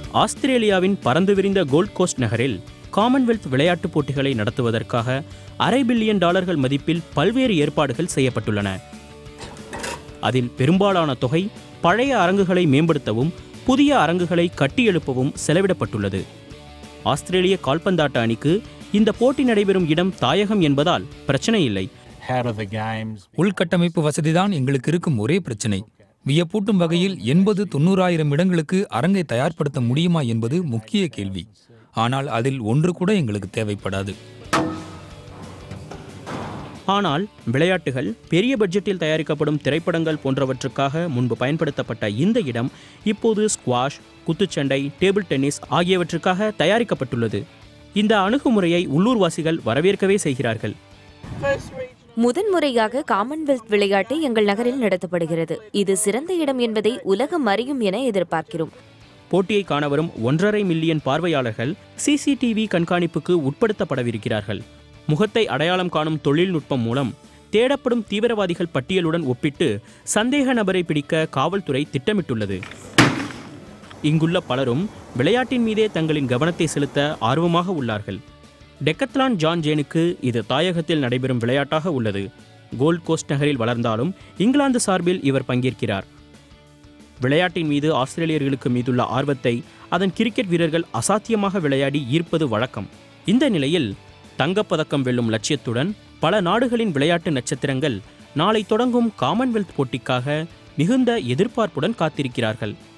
ஆஸ்திரேலியாவின் பறந்து விரிந்த கோல்ட் கோஸ்ட் நகரில் காமன்வெல்த் விளையாட்டுப் போட்டிகளை நடத்துவதற்காக அரை பில்லியன் டாலர்கள் மதிப்பில் பல்வேறு ஏற்பாடுகள் செய்யப்பட்டுள்ளன அதில் பெரும்பாலான தொகை பழைய அரங்குகளை மேம்படுத்தவும் புதிய அரங்குகளை கட்டியெழுப்பவும் செலவிடப்பட்டுள்ளது ஆஸ்திரேலிய கால்பந்தாட்ட அணிக்கு இந்த போட்டி நடைபெறும் இடம் தாயகம் என்பதால் பிரச்சனை இல்லை How do the games உள்கட்டமைப்பு வசதிதான் எங்களுக்கு இருக்கும் ஒரே பிரச்சனை வியப்பூட்டும் வகையில் எண்பது தொண்ணூறாயிரம் இடங்களுக்கு அரங்கை தயார்படுத்த முடியுமா என்பது முக்கிய கேள்வி ஆனால் அதில் ஒன்று கூட எங்களுக்கு தேவைப்படாது ஆனால் விளையாட்டுகள் பெரிய பட்ஜெட்டில் தயாரிக்கப்படும் திரைப்படங்கள் போன்றவற்றுக்காக முன்பு பயன்படுத்தப்பட்ட இந்த இடம் இப்போது ஸ்குவாஷ் குத்துச்சண்டை டேபிள் டென்னிஸ் ஆகியவற்றுக்காக தயாரிக்கப்பட்டுள்ளது இந்த அணுகுமுறையை உள்ளூர்வாசிகள் வரவேற்கவே செய்கிறார்கள் முதன்முறையாக காமன்வெல்த் விளையாட்டு எங்கள் நகரில் நடத்தப்படுகிறது இது சிறந்த இடம் என்பதை உலகம் அறியும் என எதிர்பார்க்கிறோம் போட்டியை காண வரும் ஒன்றரை மில்லியன் பார்வையாளர்கள் சிசிடிவி கண்காணிப்புக்கு உட்படுத்தப்படவிருக்கிறார்கள் முகத்தை அடையாளம் காணும் தொழில்நுட்பம் மூலம் தேடப்படும் தீவிரவாதிகள் பட்டியலுடன் ஒப்பிட்டு சந்தேக நபரை பிடிக்க காவல்துறை திட்டமிட்டுள்ளது இங்குள்ள பலரும் விளையாட்டின் மீதே தங்களின் கவனத்தை செலுத்த ஆர்வமாக உள்ளார்கள் டெக்கத்லான் ஜான் ஜேனுக்கு இது தாயகத்தில் நடைபெறும் விளையாட்டாக உள்ளது கோல்ட் கோஸ்ட் நகரில் வளர்ந்தாலும் இங்கிலாந்து சார்பில் இவர் பங்கேற்கிறார் விளையாட்டின் மீது ஆஸ்திரேலியர்களுக்கு மீதுள்ள ஆர்வத்தை அதன் கிரிக்கெட் வீரர்கள் அசாத்தியமாக விளையாடி ஈர்ப்பது வழக்கம் இந்த நிலையில் தங்கப்பதக்கம் வெல்லும் லட்சியத்துடன் பல நாடுகளின் விளையாட்டு நட்சத்திரங்கள் நாளை தொடங்கும் காமன்வெல்த் போட்டிக்காக மிகுந்த எதிர்பார்ப்புடன் காத்திருக்கிறார்கள்